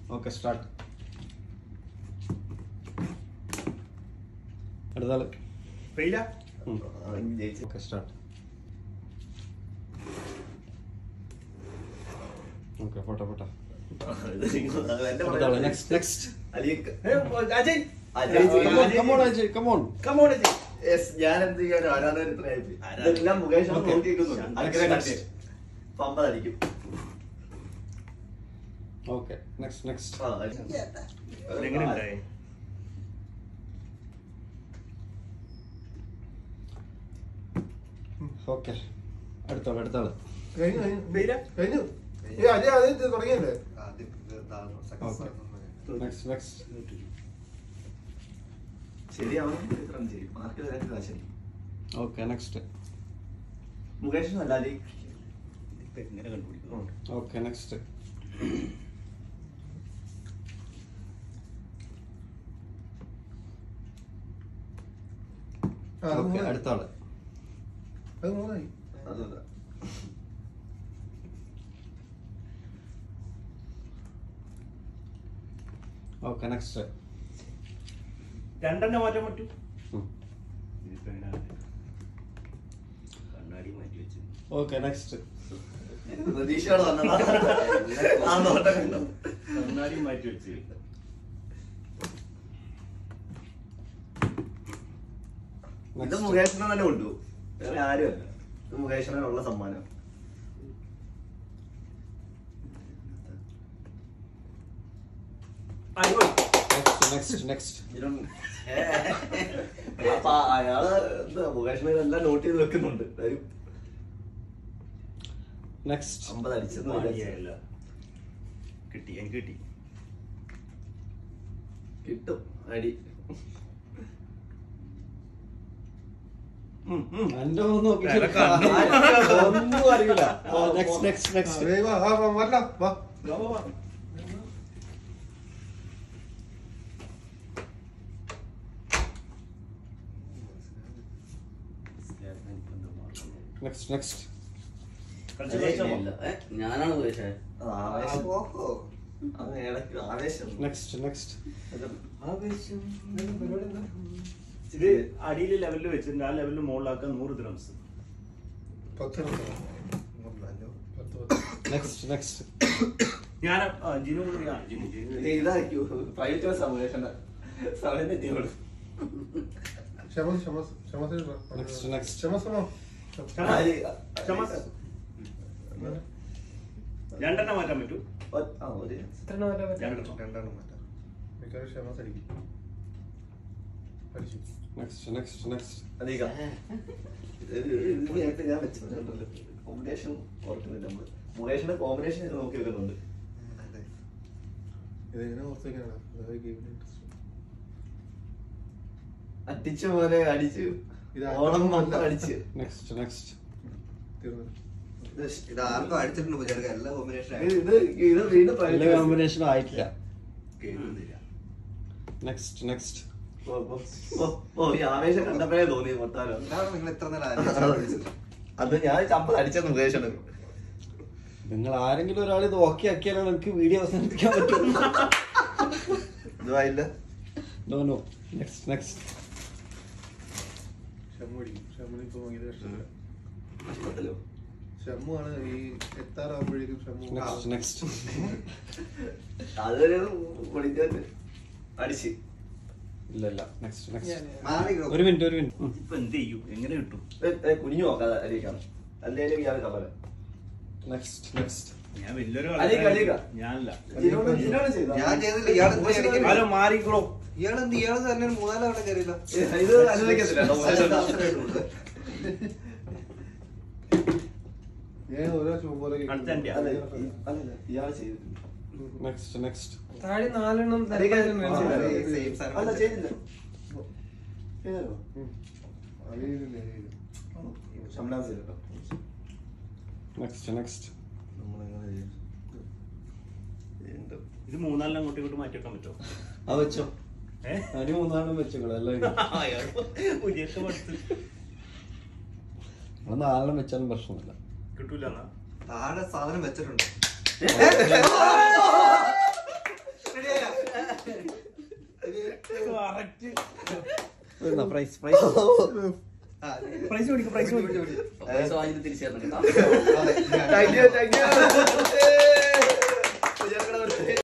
Okay start അടുത്താള് ഫെയിലാ okay start okay പോട്ടെ പോട്ടെ അടുത്താള് next next Ajay come on Ajay come on come on Ajay ഞാൻ എന്ത് ചെയ്യാൻ ആരാധന ഇത്രയായി ആരാധന. ഇതെല്ലാം മുകേഷ് ആണ് Okay. നോക്കിയിരിക്കുന്നുണ്ട് Next, അങ്ങനെ next. കണ്ടേ പമ്പതായിരിക്കും ഓക്കെ നെക്സ്റ്റ് നെക്സ്റ്റ് ആ അടിച്ചു. എങ്ങനെ ഉണ്ടായി ഓക്കെ അടുത്താള് അടുത്താള് കഴിഞ്ഞു കഴിഞ്ഞു ഫെയിലാ കഴിഞ്ഞു ഏ അജയ് അത് ഇത് തുടങ്ങിയല്ലേ ഓക്കെ നെക്സ്റ്റ് നെക്സ്റ്റ് ശരിയാവും ഇത്രയും ശരി മാർക്ക് തരാൻ കാശ് ഓക്കെ നെക്സ്റ്റ് മുകേഷ് അല്ലാതെ ഇപ്പൊ എങ്ങനെ കണ്ടുപിടിക്കും ഓക്കെ നെക്സ്റ്റ് ആ, അത് ഓക്കെ മൂന്നായി. അടുത്താള് അത് മൂന്നായി അതല്ല ഓക്കെ നെക്സ്റ്റ് രണ്ടെണ്ണം മാറ്റാൻ പറ്റൂ ഇതിപ്പോ എങ്ങനെ കണ്ണാടി മാറ്റി വെച്ചു ഓക്കെ നെക്സ്റ്റ് പ്രതീക്ഷയോടെ വന്നതാ ആ നോട്ടം കണ്ടോ? കണ്ണാടി മാറ്റി വെച്ച് ഇത് മുകേഷിനെ തന്നെ കൊണ്ടു വേറെ ആരുമല്ല ഇത് മുകേഷിനുള്ള സമ്മാനം നെക്സ്റ്റ് നെക്സ്റ്റ് ഇതിലൊന്നും- അപ്പൊ അയാള് എന്താ മുകേഷിനെ എല്ലാം നോട്ട് ചെയ്ത് വെക്കുന്നുണ്ട് ഒരു നെക്സ്റ്റ് അമ്പത് അടിച്ചെന്ന് വിചാരിച്ചു. മാടിയല്ല കിട്ടി എനിക്ക് കിട്ടി കിട്ടും അടി എന്റെ ഒന്നും നോക്കിയിട്ട് വേറെ കണ്ണു. ഒന്നും അറിയില്ല നെക്സ്റ്റ് നെക്സ്റ്റ് ആ, നെക്സ്റ്റ് വേഗം വാ, വാ, വാ, വരണം, വാ. വാ, വാ, വാ. നെക്സ്റ്റ് നെക്സ്റ്റ് കളിച്ച് കളിച്ചോ? ഞാനാണ് ഉപദേശം അത് ആവേശം അത് ഇടയ്ക്ക് ആവേശം നെക്സ്റ്റ് നെക്സ്റ്റ് ഇത് അടിയിൽ ലെവലിൽ വെച്ചിട്ടുണ്ട് ആ ലെവലിൽ മുകളിലാക്കാൻ നൂറ് ദ്രംസ് പത്ത് നോക്കണം. പത്ത്, പത്ത്. നെക്സ്റ്റ് നെക്സ്റ്റ് ഞാൻ ആ, ജിനു കൂടി ആ, ജിനു, ജിനു. ഇതായിരിക്കും പ്രൈവറ്റ് ബസ് മുകേഷന്റെ സമയം തെറ്റിയോളൂ ക്ഷമ ക്ഷമ ക്ഷമ Next, next. ക്ഷമ ക്ഷമ ക്ഷമ. ക്ഷമ. രണ്ടെണ്ണം മാറ്റാൻ പറ്റൂ ആ ഒരു രണ്ടെണ്ണം രണ്ടെണ്ണം മാറ്റാം മിക്കവാറും ക്ഷമ അടിക്കും അടിച്ചു നെക്സ്റ്റ് നെക്സ്റ്റ് നെക്സ്റ്റ് അധികം നേരത്തെ ഞാൻ വെച്ചിട്ടുണ്ടല്ലോ കോമ്പിനേഷൻ ഓർക്കുന്നില്ല നമ്മള് മുകേഷിന്റെ കോമ്പിനേഷൻ നോക്കി വെക്കുന്നുണ്ട് ഇതെങ്ങനെ ഓർത്ത് വെക്കാനാണ് അതായത് ഗെയിമിന് ഇൻട്രസ്റ്റ് അടിച്ച പോലെ അടിച്ചു ഇത് ഓണം അല്ല. മൊത്തം അടിച്ച് നെക്സ്റ്റ് നെക്സ്റ്റ് തീർന്നു ഇത് ആർക്കും അടിച്ചിട്ടുണ്ട് വിചാരിക്കുക എല്ലാ കോമ്പിനേഷൻ ഇത് ഇത് ഇത് വീണ്ടും എല്ലാ private bus. കോമ്പിനേഷനും ആയിട്ടില്ല കേൾക്കുന്നില്ല നെക്സ്റ്റ് നെക്സ്റ്റ് ഓ, ഓ, ഓ, ഓ ഈ ആവേശം കണ്ടപ്പോഴേ തോന്നി മൊത്താലോ എന്താണ് നിങ്ങൾ ഇത്ര നേരം ആലോചിച്ചത്? അത് ഞാൻ ചമ്പത് അടിച്ചത് മുകേഷാണ് നിങ്ങൾ ആരെങ്കിലും ഒരാൾ ഇത് ഓക്കെ ആക്കിയാലാണ് എനിക്ക് വീഡിയോ അവസാനിപ്പിക്കാൻ പറ്റും ഇതായില്ല no no next next Shammu അടിക്കും ഷമ്മുന് ഇപ്പൊ ഭയങ്കര ഇഷ്ടമില്ല കഷ്ടത്തിലോ ഷമ്മു ആണ് ഈ എത്താറാകുമ്പോഴേക്കും ഷമ്മു നെക്സ്റ്റ് നെക്സ്റ്റ് അതൊരു പൊളിക്കാറ്റ് അടിച്ച് ഇല്ല ഇല്ല നെക്സ്റ്റ് നെക്സ്റ്റ് മാറി ഗ്രോ. ഒരു മിനിറ്റ് ഒരു മിനിറ്റ് ഇപ്പൊ എന്ത് ചെയ്യും എങ്ങനെ കിട്ടും ഏ, ഏ, കുനിഞ്ഞു നോക്കാതെ അലിയിക്കാം അല്ലെങ്കിൽ ഇയാൾ കവല നെക്സ്റ്റ് നെക്സ്റ്റ് ഞാൻ വലിയൊരു അലിയിക്ക, അലിയിക്ക. ഞാനല്ല ജിനോട് ജിനോട് ചെയ്തോ? ഞാൻ ചെയ്തില്ല ഇയാൾ എന്ത് ചെയ്യണം? ഹലോ മാറിക്കോളൂ ഇയാൾ എന്ത് ഇയാൾ തന്നെ ഒരു മൂന്നാല് തവണ കയറിയില്ല ഏ, ഇത് അനുവദിക്കത്തില്ല കേട്ടോ, മുകേഷ് ഞാൻ ഓരോ ഷൂ പോലെ അടുത്ത എൻ്റെ. അല്ല, ഈ- അല്ലല്ല, ഇയാൾ ചെയ്തിട്ടുണ്ട് നെക്സ്റ്റ് നെക്സ്റ്റ് താഴെ നാലെണ്ണം അലിയിക്ക, തരപ്പായിരുന്നു ആ, ചെയ്തത്. അലിയിക്ക. സെയിം സാധനം അല്ല ചെയ്തില്ല ചെയ്തോ അറിയില്ല ശമ്പളം ചെയ്തോ നെക്സ്റ്റ് നെക്സ്റ്റ് നമ്മളെങ്ങനെ ചെയ്യും എന്ത്? ഇത് മൂന്നാലെണ്ണം അങ്ങോട്ടും ഇങ്ങോട്ടും മാറ്റി വെക്കാൻ പറ്റുമോ ആ വെച്ചോ ഏഹ് അനി മൂന്നാളും വെച്ചോളൂ എല്ലാം പുതിയൊക്കെ പഠിച്ച് നമ്മൾ നാലെണ്ണം വെച്ചാലും പ്രശ്നമില്ല കിട്ടൂല എന്നാ താഴെ സാധനം വെച്ചിട്ടുണ്ട് പ്രൈസ് പ്രൈസ് ആ, പ്രൈസ് മേടിക്കും പ്രൈസ് മേടിക്കും പൈസ വാങ്ങിയിട്ട് തിരിച്ചു തരണം കേട്ടോ അതെ, ഞാൻ- താങ്ക് യു താങ്ക് യു